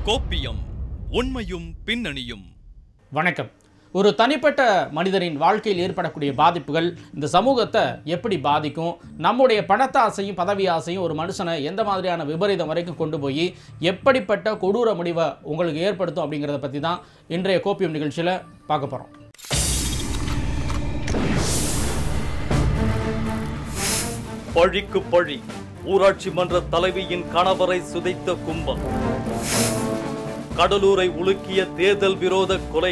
கோப்பியம் உண்மையும் பின்னணியும் வணக்கம் ஒரு தனிப்பட்ட மனிதரின் வாழ்க்கையில் ஏற்படக்கூடிய பாதிப்புகள் இந்த சமூகத்தை எப்படி பாதிக்கும் நம்முடைய பணத்தாசையும் பதவி ஆசையும் ஒரு மனுஷனை எந்த மாதிரியான விபரீதம் வரைக்கும் கொண்டு போய் எப்படிப்பட்ட கொடூர முடிவை உங்களுக்கு ஏற்படுத்தும் அப்படிங்கிறத பற்றி தான் இன்றைய கோப்பியம் நிகழ்ச்சியில் பார்க்க போகிறோம் பழிக்கு பழி ஊராட்சி மன்ற தலைவியின் கணவரை சுதைத்த கும்பல் கடலூரை உலுக்கிய தேர்தல் விரோத கொலை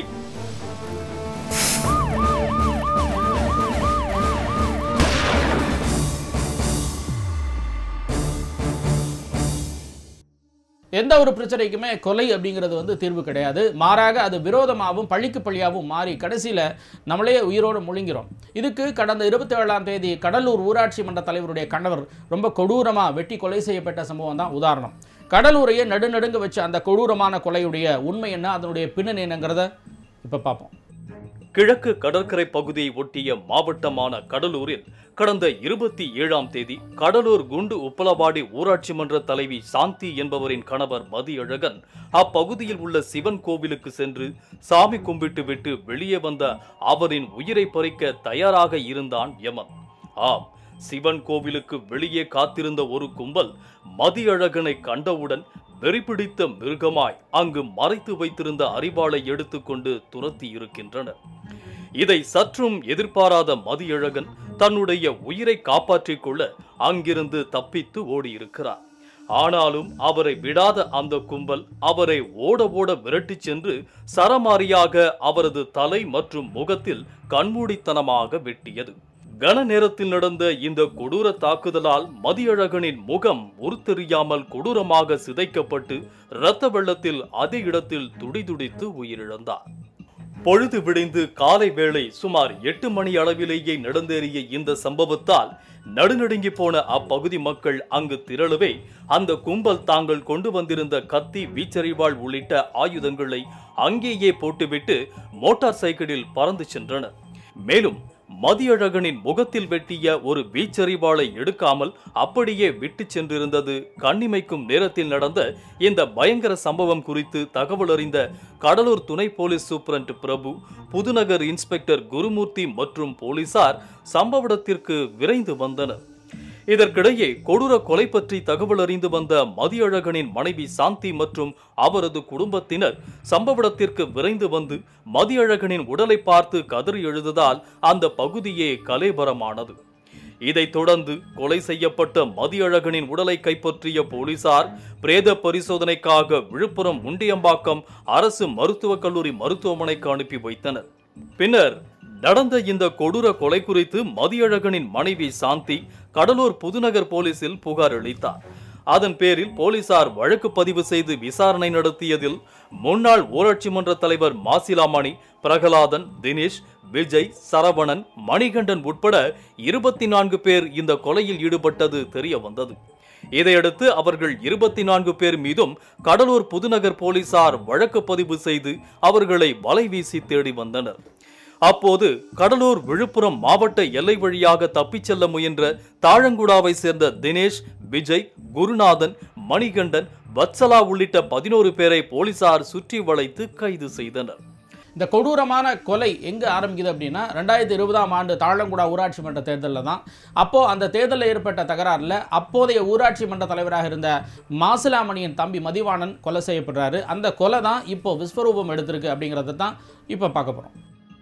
எந்த ஒரு பிரச்சனைக்குமே கொலை அப்படிங்கிறது வந்து தீர்வு கிடையாது மாறாக அது விரோதமாகவும் பழிக்கு பழியாகவும் மாறி கடைசியில் நம்மளே உயிரோடு முழுங்கிறோம் இதுக்கு கடந்த இருபத்தி ஏழாம் தேதி கடலூர் ஊராட்சி மன்ற தலைவருடைய கணவர் ரொம்ப கொடூரமாக வெட்டி கொலை செய்யப்பட்ட சம்பவம் தான் உதாரணம் கடலூரையே நடுநடுங்க வச்ச அந்த கொடூரமான கொலையுடைய உண்மை என்ன அதனுடைய பின்னணி என்னங்கிறத இப்போ பார்ப்போம் கிழக்கு கடற்கரை பகுதியை ஒட்டிய மாவட்டமான கடலூரில் கடந்த இருபத்தி ஏழாம் தேதி கடலூர் குண்டு உப்பலவாடி ஊராட்சி மன்ற தலைவி சாந்தி என்பவரின் கணவர் மதியழகன் அப்பகுதியில் உள்ள சிவன் கோவிலுக்கு சென்று சாமி கும்பிட்டு விட்டு வெளியே வந்த அவரின் உயிரை பறிக்க தயாராக இருந்தான் யமன் ஆம் சிவன் கோவிலுக்கு வெளியே காத்திருந்த ஒரு கும்பல் மதியழகனை கண்டவுடன் வெறிபிடித்த மிருகமாய் அங்கு மறைத்து வைத்திருந்த அரிவாளை எடுத்துக்கொண்டு துரத்தி இருக்கின்றனர் இதை சற்றும் எதிர்பாராத மதியழகன் தன்னுடைய உயிரை காப்பாற்றிக் கொள்ள அங்கிருந்து தப்பித்து ஓடியிருக்கிறார் ஆனாலும் அவரை விடாத அந்த கும்பல் அவரை ஓட ஓட விரட்டிச் சென்று சரமாரியாக அவரது தலை மற்றும் முகத்தில் கண்மூடித்தனமாக வெட்டியது கன நேரத்தில் நடந்த இந்த கொடூர தாக்குதலால் மதியழகனின் முகம் உருத்தெரியாமல் கொடூரமாக சிதைக்கப்பட்டு இரத்த வெள்ளத்தில் அதே இடத்தில் துடிதுடித்து உயிரிழந்தார் பொழுது விடிந்து காலை வேளை சுமார் எட்டு மணி அளவிலேயே நடந்தேறிய இந்த சம்பவத்தால் நடுநடுங்கி போன அப்பகுதி மக்கள் அங்கு திரளவே அந்த கும்பல் தாங்கள் கொண்டு வந்திருந்த கத்தி வீச்சறிவாள் உள்ளிட்ட ஆயுதங்களை அங்கேயே போட்டுவிட்டு மோட்டார் சைக்கிளில் பறந்து சென்றனர் மேலும் மதியழகனின் முகத்தில் வெட்டிய ஒரு வீச்சறிவாளை எடுக்காமல் அப்படியே விட்டு சென்றிருந்தது கண்ணிமைக்கும் நேரத்தில் நடந்த இந்த பயங்கர சம்பவம் குறித்து தகவல் அறிந்த கடலூர் துணை police superintendent Prabhu Pudunagar inspector Gurumurthy மற்றும் போலீசார் சம்பவ இடத்திற்கு விரைந்து வந்தனர் இதற்கிடையே கொடூர கொலை பற்றி தகவல் அறிந்து வந்த மதியழகனின் மனைவி சாந்தி மற்றும் அவரது குடும்பத்தினர் சம்பவ இடத்திற்கு விரைந்து வந்து மதியழகனின் உடலை பார்த்து கதறி எழுததால் அந்த பகுதியே கலேபரமானது இதைத் தொடர்ந்து கொலை செய்யப்பட்ட மதியழகனின் உடலை கைப்பற்றிய போலீசார் பிரேத பரிசோதனைக்காக விழுப்புரம் முண்டியம்பாக்கம் அரசு மருத்துவக் கல்லூரி மருத்துவமனைக்கு அனுப்பி வைத்தனர் பின்னர் நடந்த இந்த கொடூர கொலை குறித்து மதியழகனின் மனைவி சாந்தி கடலூர் புதுநகர் போலீசில் புகார் அளித்தார் அதன் பேரில் போலீசார் வழக்கு பதிவு செய்து விசாரணை நடத்தியதில் முன்னாள் ஊராட்சி மன்ற தலைவர் மாசிலாமணி பிரகலாதன் தினேஷ் விஜய் சரவணன் மணிகண்டன் உட்பட இருபத்தி நான்கு பேர் இந்த கொலையில் ஈடுபட்டது தெரிய வந்தது இதையடுத்து அவர்கள் இருபத்தி நான்கு பேர் மீதும் கடலூர் புதுநகர் போலீசார் வழக்கு பதிவு செய்து அவர்களை வலை வீசி தேடி வந்தனர் அப்போது கடலூர் விழுப்புரம் மாவட்ட எல்லை வழியாக தப்பிச் செல்ல முயன்ற தாழங்குடாவை சேர்ந்த தினேஷ் விஜய் குருநாதன் மணிகண்டன் வத்சலா உள்ளிட்ட பதினோரு பேரை போலீசார் சுற்றி வளைத்து கைது செய்தனர் இந்த கொடூரமான கொலை எங்கே ஆரம்பிக்குது அப்படின்னா ரெண்டாயிரத்தி இருபதாம் ஆண்டு தாழங்குடா ஊராட்சி மன்ற தேர்தலில் தான் அப்போது அந்த தேர்தலில் ஏற்பட்ட தகராறில் அப்போதைய ஊராட்சி மன்ற தலைவராக இருந்த மாசிலாமணியின் தம்பி மதிவாணன் கொலை செய்யப்படுறாரு அந்த கொலை தான் இப்போ விஸ்வரூபம் எடுத்திருக்கு அப்படிங்கிறத தான் இப்போ பார்க்க போகிறோம்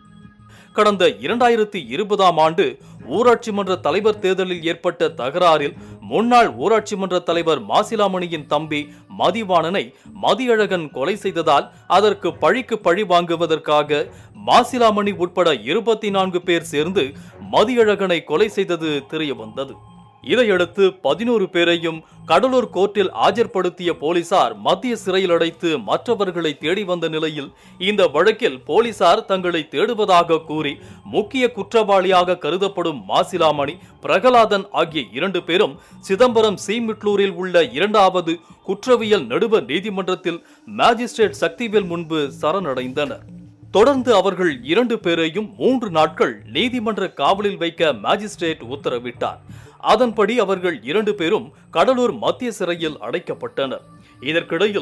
கடந்த இரண்டாயிரத்தி இருபதாம் ஆண்டு ஊராட்சி மன்ற தலைவர் தேர்தலில் ஏற்பட்ட தகராறில் முன்னாள் ஊராட்சி மன்ற தலைவர் மாசிலாமணியின் தம்பி மதிவாணனை மதியழகன் கொலை செய்ததால் அதற்கு பழிக்கு பழி வாங்குவதற்காக மாசிலாமணி உட்பட இருபத்தி நான்கு பேர் சேர்ந்து மதியழகனை கொலை செய்தது தெரிய வந்தது இதையடுத்து பதினோரு பேரையும் கடலூர் கோர்ட்டில் ஆஜர்படுத்திய போலீசார் மத்திய சிறையில் அடைத்து மற்றவர்களை தேடி வந்த நிலையில் இந்த வழக்கில் போலீசார் தங்களை தேடுவதாக கூறி முக்கிய குற்றவாளியாக கருதப்படும் மாசிலாமணி பிரகலாதன் ஆகிய இரண்டு பேரும் சிதம்பரம் சீமிட்லூரில் உள்ள இரண்டாவது குற்றவியல் நடுவர் நீதிமன்றத்தில் மேஜிஸ்ட்ரேட் சக்திவேல் முன்பு சரணடைந்தனர் தொடர்ந்து அவர்கள் இரண்டு பேரையும் மூன்று நாட்கள் நீதிமன்ற காவலில் வைக்க மேஜிஸ்ட்ரேட் உத்தரவிட்டார் அதன்படி அவர்கள் இரண்டு பேரும் கடலூர் மத்திய சிறையில் அடைக்கப்பட்டனர் இதற்கிடையில்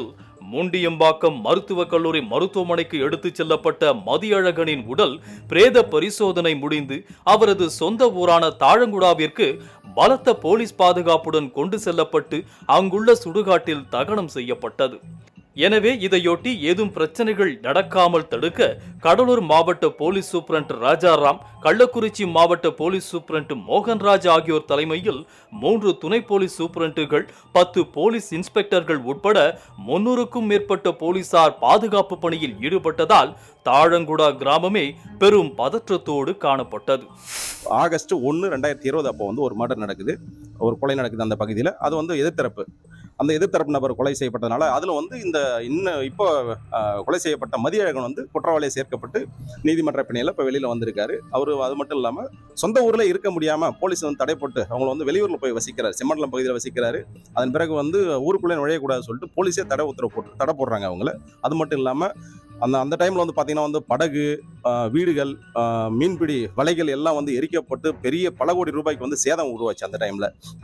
முண்டியம்பாக்கம் மருத்துவக் கல்லூரி மருத்துவமனைக்கு எடுத்துச் செல்லப்பட்ட மதியழகனின் உடல் பிரேத பரிசோதனை முடிந்து அவரது சொந்த ஊரான தாழங்குடாவிற்கு பலத்த போலீஸ் பாதுகாப்புடன் கொண்டு செல்லப்பட்டு அங்குள்ள சுடுகாட்டில் தகனம் செய்யப்பட்டது எனவே இதையொட்டி ஏதும் பிரச்சனைகள் நடக்காமல் தடுக்க கடலூர் மாவட்ட போலீஸ் சூப்பரண்ட் ராஜாராம் கள்ளக்குறிச்சி மாவட்ட போலீஸ் சூப்பரண்ட் மோகன்ராஜ் ஆகியோர் தலைமையில் மூன்று துணை போலீஸ் சூப்பரண்டுகள் பத்து போலீஸ் இன்ஸ்பெக்டர்கள் உட்பட முன்னூறுக்கும் மேற்பட்ட போலீசார் பாதுகாப்பு பணியில் ஈடுபட்டதால் தாழங்குடா கிராமமே பெரும் பதற்றத்தோடு காணப்பட்டது ஆகஸ்ட் ஒன்று ரெண்டாயிரத்தி இருபது அப்போ வந்து ஒரு மர்டர் நடக்குது ஒரு கொலை நடக்குது அந்த பகுதியில் அது வந்து எதிர்த்தரப்பு அந்த எதிர்த்தரப்பு நபர் கொலை செய்யப்பட்டதுனால அதில் வந்து இந்த இன்னும் இப்போ ஆஹ், கொலை செய்யப்பட்ட மதியழகன் வந்து குற்றவாளியை சேர்க்கப்பட்டு நீதிமன்ற பிணையில் இப்போ வெளியில் வந்திருக்காரு அவர் அது மட்டும் இல்லாமல் சொந்த ஊரில் இருக்க முடியாமல் போலீஸ் வந்து தடை போட்டு அவங்கள வந்து வெளியூரில் போய் வசிக்கிறார் செம்மண்டலம் பகுதியில் வசிக்கிறாரு அதன் பிறகு வந்து ஊருக்குள்ளே நுழையக்கூடாதுன்னு சொல்லிட்டு போலீஸே தடை உத்தரவு போட்டு தடை போடுறாங்க அவங்கள அது மட்டும் இல்லாமல் அந்த அந்த டைமில் வந்து பார்த்தீங்கன்னா வந்து படகு ஆஹ், வீடுகள் ஆஹ், மீன்பிடி வலைகள் எல்லாம் வந்து எரிக்கப்பட்டு பெரிய பல கோடி ரூபாய்க்கு வந்து சேதம் உருவாச்சு அந்த டைமில்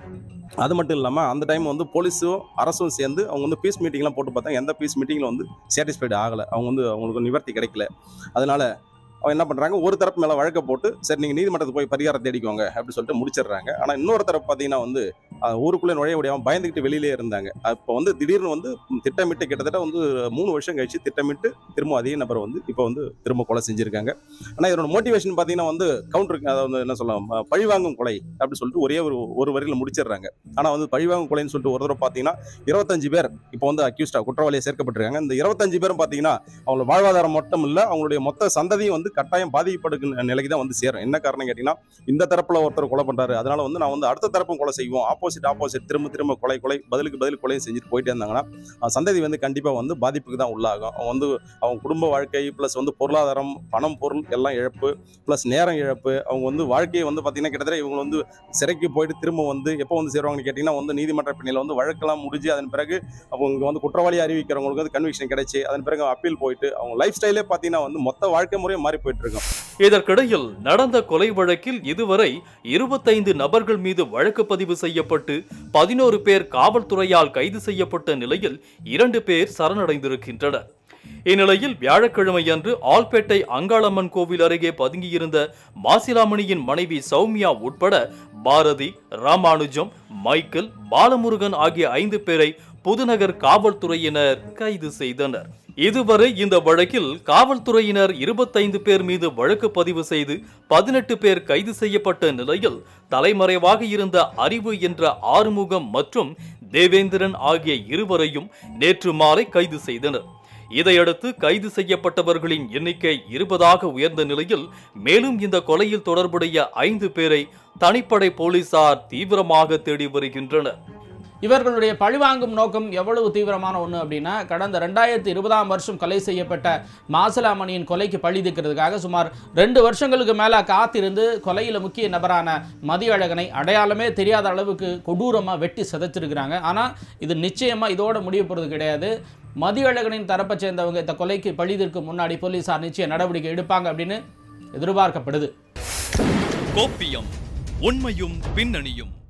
அது மட்டும் இல்லாமல் அந்த டைம் வந்து போலீஸும் அரசும் சேர்ந்து அவங்க வந்து பீஸ் மீட்டிங்லாம் போட்டு பார்த்தாங்க எந்த பீஸ் மீட்டிங்கில் வந்து சாட்டிஸ்ஃபைடு ஆகலை அவங்க வந்து அவங்களுக்கு நிவர்த்தி கிடைக்கல அதனால அவங்க என்ன பண்ணுறாங்க ஒரு தரப்பு மேலே வழக்க போட்டு சரி நீங்கள் நீதிமன்றத்துக்கு போய் பரிகாரம் தேடிக்கோங்க அப்படின்னு சொல்லிட்டு முடிச்சிடுறாங்க ஆனால் இன்னொரு தரப்பு பார்த்தீங்கன்னா வந்து ஆஹ், ஊருக்குள்ளே நுழைய முடியாமல் பயந்துக்கிட்டு வெளியிலே இருந்தாங்க இப்போ வந்து திடீர்னு வந்து திட்டமிட்டு கிட்டத்தட்ட வந்து மூணு வருஷம் கழிச்சு திட்டமிட்டு திரும்ப அதே நபரை வந்து இப்போ வந்து திரும்ப கொலை செஞ்சுருக்காங்க ஆனால் இதோட மோட்டிவேஷன் பார்த்தீங்கன்னா வந்து கவுண்டர் அதாவது என்ன சொல்லலாம் அஹ், பழிவாங்கும் கொலை அப்படின்னு சொல்லிட்டு ஒரே ஒரு ஒரு வரியில் முடிச்சிடுறாங்க ஆனால் வந்து பழிவாங்கும் கொலைன்னு சொல்லிட்டு ஒரு தடவை பார்த்தீங்கன்னா இருபத்தஞ்சு பேர் இப்போ வந்து அக்யூஸ்டா குற்றவாளியை சேர்க்கப்பட்டிருக்காங்க இந்த இருபத்தஞ்சு பேரும் பார்த்தீங்கன்னா அவங்களோட வாழ்வாதாரம் மட்டும் இல்லை அவங்களுடைய மொத்த சந்ததியும் வந்து கட்டாயம் பாதிக்கப்படுகிற நிலைக்கு தான் வந்து சேரும் என்ன காரணம் கேட்டிங்கன்னா இந்த தரப்புல ஒருத்தர் கொலை பண்றாரு அதனால வந்து நான் வந்து அடுத்த தரப்பும் கொலை செய்வோம் ஆப்போசிட் ஆப்போசிட் திரும்ப திரும்ப கொலை கொலை பதிலுக்கு பதில் கொலையும் செஞ்சுட்டு போயிட்டே இருந்தாங்கன்னா அஹ், சந்ததி வந்து கண்டிப்பாக வந்து பாதிப்புக்கு தான் உள்ளாகும் அவங்க வந்து அவங்க குடும்ப வாழ்க்கை ப்ளஸ் வந்து பொருளாதாரம் பணம் பொருள் எல்லாம் இழப்பு ப்ளஸ் நேரம் இழப்பு அவங்க வந்து வாழ்க்கையை வந்து பார்த்தீங்கன்னா கிட்டத்தட்ட இவங்க வந்து சிறைக்கு போயிட்டு திரும்ப வந்து எப்போ வந்து சேருவாங்கன்னு கேட்டிங்கன்னா வந்து நீதிமன்ற பின்னில் வந்து வழக்கெல்லாம் முடிஞ்சு அதன் பிறகு அவங்க வந்து குற்றவாளி அறிவிக்கிறவங்களுக்கு வந்து கன்விக்ஷன் கிடைச்சி அதன் பிறகு அப்பீல் போயிட்டு அவங்க லைஃப் ஸ்டைலே பார்த்தீங்கன்னா வந்து மொத்த வாழ்க்கை முறையும் மாறி போயிட்டு இருக்கும் இதற்கிடையில் நடந்த கொலை வழக்கில் இதுவரை இருபத்தைந்து நபர்கள் மீது வழக்கு பதிவு செய்யப்பட்டு பதினோரு பேர் காவல்துறையால் கைது செய்யப்பட்ட நிலையில் இரண்டு பேர் சரணடைந்திருக்கின்றனர் இந்நிலையில் வியாழக்கிழமையன்று ஆல்பேட்டை அங்காளம்மன் கோவில் அருகே பதுங்கியிருந்த மாசிலாமணியின் மனைவி சௌமியா உட்பட பாரதி ராமானுஜம் மைக்கேல் பாலமுருகன் ஆகிய ஐந்து பேரை புதுநகர் காவல்துறையினர் கைது செய்தனர் இதுவரை இந்த வழக்கில் காவல்துறையினர் இருபத்தைந்து பேர் மீது வழக்கு பதிவு செய்து பதினெட்டு பேர் கைது செய்யப்பட்ட நிலையில் தலைமறைவாக இருந்த அறிவு என்ற ஆறுமுகம் மற்றும் தேவேந்திரன் ஆகிய இருவரையும் நேற்று மாலை கைது செய்தனர் இதையடுத்து கைது செய்யப்பட்டவர்களின் எண்ணிக்கை இருபதாக உயர்ந்த நிலையில் மேலும் இந்த கொலையில் தொடர்புடைய ஐந்து பேரை தனிப்படை போலீசார் தீவிரமாக தேடி வருகின்றனர் இவர்களுடைய பழிவாங்கும் நோக்கம் எவ்வளவு தீவிரமான ஒன்று அப்படின்னா கடந்த ரெண்டாயிரத்தி இருபதாம் வருஷம் கொலை செய்யப்பட்ட மாசிலாமணியின் கொலைக்கு பழி தீர்க்கிறதுக்காக சுமார் ரெண்டு வருஷங்களுக்கு மேலே காத்திருந்து கொலையில் முக்கிய நபரான மதியழகனை அடையாளமே தெரியாத அளவுக்கு கொடூரமாக வெட்டி சிதைச்சிருக்கிறாங்க ஆனால் இது நிச்சயமாக இதோட முடிய போகிறது கிடையாது மதியழகனின் தரப்பை சேர்ந்தவங்க இந்த கொலைக்கு பழி தீர்க்கும் முன்னாடி போலீசார் நிச்சய நடவடிக்கை எடுப்பாங்க அப்படின்னு எதிர்பார்க்கப்படுது கோப்பியம் உண்மையும் பின்னணியும்